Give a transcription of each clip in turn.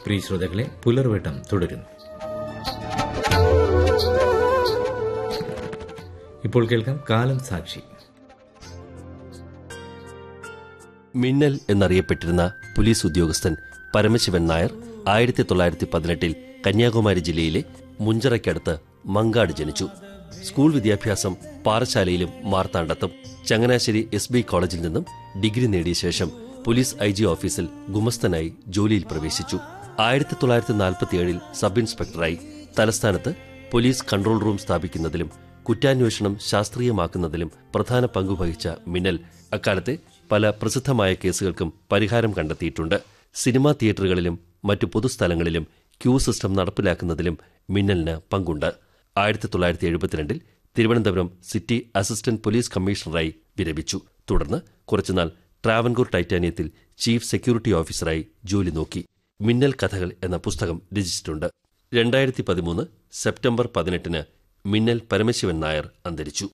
പ്രിയ ശ്രോതാക്കളെ പുലർവട്ടം തുടരുന്നു ഇപ്പോൾ കേൾക്കാം കാലം സാക്ഷി മിന്നൽ എന്നറിയപ്പെട്ടിരുന്ന പോലീസ് ഉദ്യോഗസ്ഥൻ പരമശിവൻ നായർ ആയിരത്തി തൊള്ളായിരത്തി പതിനെട്ടിൽ കന്യാകുമാരി ജില്ലയിലെ മുഞ്ചറയ്ക്കടുത്ത് മങ്കാട് ജനിച്ചു സ്കൂൾ വിദ്യാഭ്യാസം പാറശാലയിലും മാർത്താണ്ഡത്തും ചങ്ങനാശ്ശേരി എസ് ബി കോളേജിൽ നിന്നും ഡിഗ്രി നേടിയ ശേഷം പോലീസ് ഐ ജി ഓഫീസിൽ ഗുമസ്തനായി ജോലിയിൽ പ്രവേശിച്ചു ആയിരത്തി തൊള്ളായിരത്തി നാൽപ്പത്തിയേഴിൽ സബ് ഇൻസ്പെക്ടറായി തലസ്ഥാനത്ത് പോലീസ് കൺട്രോൾ റൂം സ്ഥാപിക്കുന്നതിലും കുറ്റാന്വേഷണം ശാസ്ത്രീയമാക്കുന്നതിലും പ്രധാന പങ്കുവഹിച്ച മിന്നൽ അക്കാലത്തെ പല പ്രസിദ്ധമായ കേസുകൾക്കും പരിഹാരം കണ്ടെത്തിയിട്ടുണ്ട് സിനിമാ തിയേറ്ററുകളിലും മറ്റു പൊതുസ്ഥലങ്ങളിലും ക്യൂ സിസ്റ്റം നടപ്പിലാക്കുന്നതിലും മിന്നലിന് പങ്കുണ്ട് ആയിരത്തി തൊള്ളായിരത്തി എഴുപത്തിരണ്ടിൽ തിരുവനന്തപുരം സിറ്റി അസിസ്റ്റന്റ് പോലീസ് കമ്മീഷണറായി വിരമിച്ചു തുടർന്ന് കുറച്ചുനാൾ ട്രാവൻകൂർ ടൈറ്റാനിയത്തിൽ ചീഫ് സെക്യൂരിറ്റി ഓഫീസറായി ജോലി നോക്കി മിന്നൽ കഥകൾ എന്ന പുസ്തകം രചിച്ചിട്ടുണ്ട് രണ്ടായിരത്തി പതിമൂന്ന് സെപ്റ്റംബർ പതിനെട്ടിന് മിന്നൽ പരമശിവൻ നായർ അന്തരിച്ചു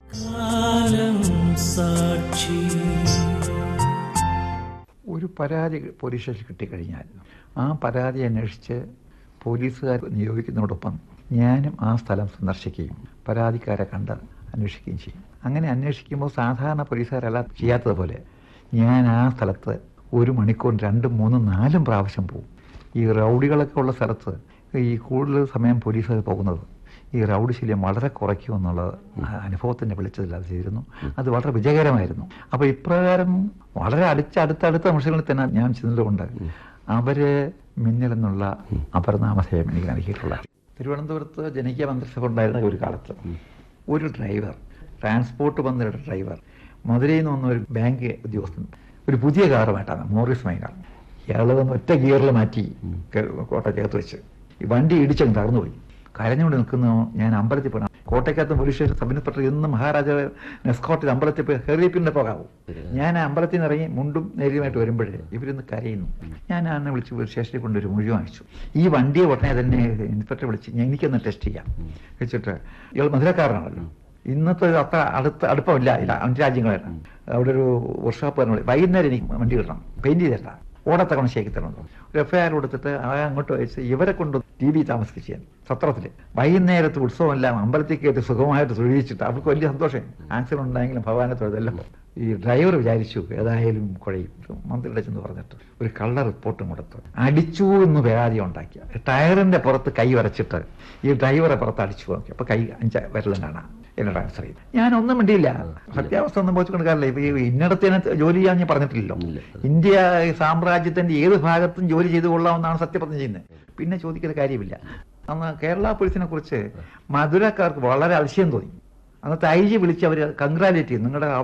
ഒരു പരാതി പോലീസ് സ്റ്റേഷനിൽ കിട്ടിക്കഴിഞ്ഞാൽ ആ പരാതി അന്വേഷിച്ച് പോലീസുകാർ നിയോഗിക്കുന്നതോടൊപ്പം ഞാനും ആ സ്ഥലം സന്ദർശിക്കുകയും പരാതിക്കാരെ കണ്ട് അന്വേഷിക്കുകയും ചെയ്യും അങ്ങനെ അന്വേഷിക്കുമ്പോൾ സാധാരണ പോലീസുകാരെല്ലാം ചെയ്യാത്തതുപോലെ ഞാൻ ആ സ്ഥലത്ത് ഒരു മണിക്കൂർ രണ്ടും മൂന്നും നാലും പ്രാവശ്യം പോകും ഈ റൗഡികളൊക്കെ ഉള്ള സ്ഥലത്ത് ഈ കൂടുതൽ സമയം പോലീസുകാർ പോകുന്നത് ഈ റൗഡി ശല്യം വളരെ കുറയ്ക്കും എന്നുള്ളത് അനുഭവത്തിൻ്റെ വെളിച്ചത്തിൽ അത് ചെയ്തിരുന്നു അത് വളരെ വിജയകരമായിരുന്നു അപ്പോൾ ഇപ്രകാരം വളരെ അടുത്ത അടുത്തടുത്ത നിമിഷങ്ങളിൽ തന്നെ ഞാൻ ചെന്നതുകൊണ്ട് അവര് മിന്നൽ എന്നുള്ള അപരനാമധേയം എനിക്ക് നൽകിയിട്ടുള്ള തിരുവനന്തപുരത്ത് ജനകീയ മന്ത്രിസഭ ഉണ്ടായിരുന്ന ഒരു കാലത്ത് ഒരു ഡ്രൈവർ ട്രാൻസ്പോർട്ട് വന്നൊരു ഡ്രൈവർ മധുരയിൽ നിന്ന് വന്ന ഒരു ബാങ്ക് ഉദ്യോഗസ്ഥൻ ഒരു പുതിയ കാറുമായിട്ടാണ് മോറിസ് മൈനാർ ഇയാൾ വന്ന് ഒറ്റ ഗിയറിൽ മാറ്റി കോട്ടയ്ക്കകത്ത് വെച്ച് ഈ വണ്ടി ഇടിച്ചങ്ങ് തകർന്നുപോയി കരഞ്ഞുകൊണ്ട് നിൽക്കുന്നു ഞാൻ അമ്പലത്തിൽ പോകണം കോട്ടയ്ക്കകത്ത് പോലീസ് സ്റ്റേഷൻ സബ് ഇൻസ്പെക്ടർ ഇന്ന് മഹാരാജാവ് നെസ്കോട്ടിൽ അമ്പലത്തിൽ പോയി ഹെറിയപ്പിന്നെ പോകാവൂ ഞാൻ ആ അമ്പലത്തിൽ നിന്ന് ഇറങ്ങി മുണ്ടും നേരിയുമായിട്ട് വരുമ്പോഴേ ഇവരിന്ന് കരയുന്നു ഞാൻ അന്നെ വിളിച്ച് പോലീസ് സ്റ്റേഷനിൽ കൊണ്ടൊരു മുഴുവൻ അയച്ചു ഈ വണ്ടിയെ ഉടനെ തന്നെ ഇൻസ്പെക്ടർ വിളിച്ച് ഞാൻ എനിക്കൊന്ന് ടെസ്റ്റ് ചെയ്യാം വെച്ചിട്ട് ഇയാൾ മധുരക്കാരനാണല്ലോ ഇന്നത്തെ ഒരു അത്ര അടുത്ത അടുപ്പമില്ല ഇല്ല അഞ്ച് രാജ്യങ്ങളാണ് അവിടെ ഒരു വർക്ക്ഷോപ്പ് തന്നെ വൈകുന്നേരം എനിക്ക് വണ്ടി കിട്ടണം പെയിന്റ് ചെയ്തിട്ടാ ഓടത്തവണ ശേഖി തരണം ഒരു എഫ് ഐ ആർ കൊടുത്തിട്ട് ആ അങ്ങോട്ട് അയച്ച് ഇവരെ കൊണ്ട് ടി വി താമസിപ്പിച്ചാൽ സത്രത്തില് വൈകുന്നേരത്ത് ഉത്സവമെല്ലാം അമ്പലത്തിൽ കയറ്റി സുഖമായിട്ട് തൊഴിച്ചിട്ട് അവർക്ക് വലിയ സന്തോഷം ആക്സിഡന്റ് ഉണ്ടായെങ്കിലും ഭഗവാനെ തൊഴുതെല്ലാം ഈ ഡ്രൈവർ വിചാരിച്ചു ഏതായാലും കുഴയും മന്ത്രിയുടെ ചെന്ന് പറഞ്ഞിട്ട് ഒരു കള്ള റിപ്പോർട്ടും കൊടുത്ത് അടിച്ചു എന്ന് പരാതി ഉണ്ടാക്കിയ ടയറിന്റെ പുറത്ത് കൈ വരച്ചിട്ട് ഈ ഡ്രൈവറെ പുറത്ത് അടിച്ചു നോക്കി അപ്പൊ കൈ അഞ്ച വിരലും കാണാം എന്നെ ട്രാൻസ്ഫർ ചെയ്തു ഞാൻ ഒന്നും മിണ്ടിയില്ല സത്യാവസ്ഥ ഒന്നും പോച്ചു കൊടുക്കാറില്ല ഇപ്പൊ ഈ ഇന്നടത്തിന് ജോലി ചെയ്യാൻ ഞാൻ പറഞ്ഞിട്ടില്ലല്ലോ ഇന്ത്യ സാമ്രാജ്യത്തിന്റെ ഏത് ഭാഗത്തും ജോലി ചെയ്തു കൊള്ളാമെന്നാണ് സത്യപ്രതിജ്ഞ ചെയ്യുന്നത് പിന്നെ ചോദിക്കുന്ന കാര്യമില്ല അന്ന് കേരള പോലീസിനെ കുറിച്ച് മധുരക്കാർക്ക് വളരെ അതിശയം തോന്നി അന്നത്തെ ഐ ജി വിളിച്ച് അവർ കൺഗ്രാലേറ്റ് ചെയ്യും നിങ്ങളുടെ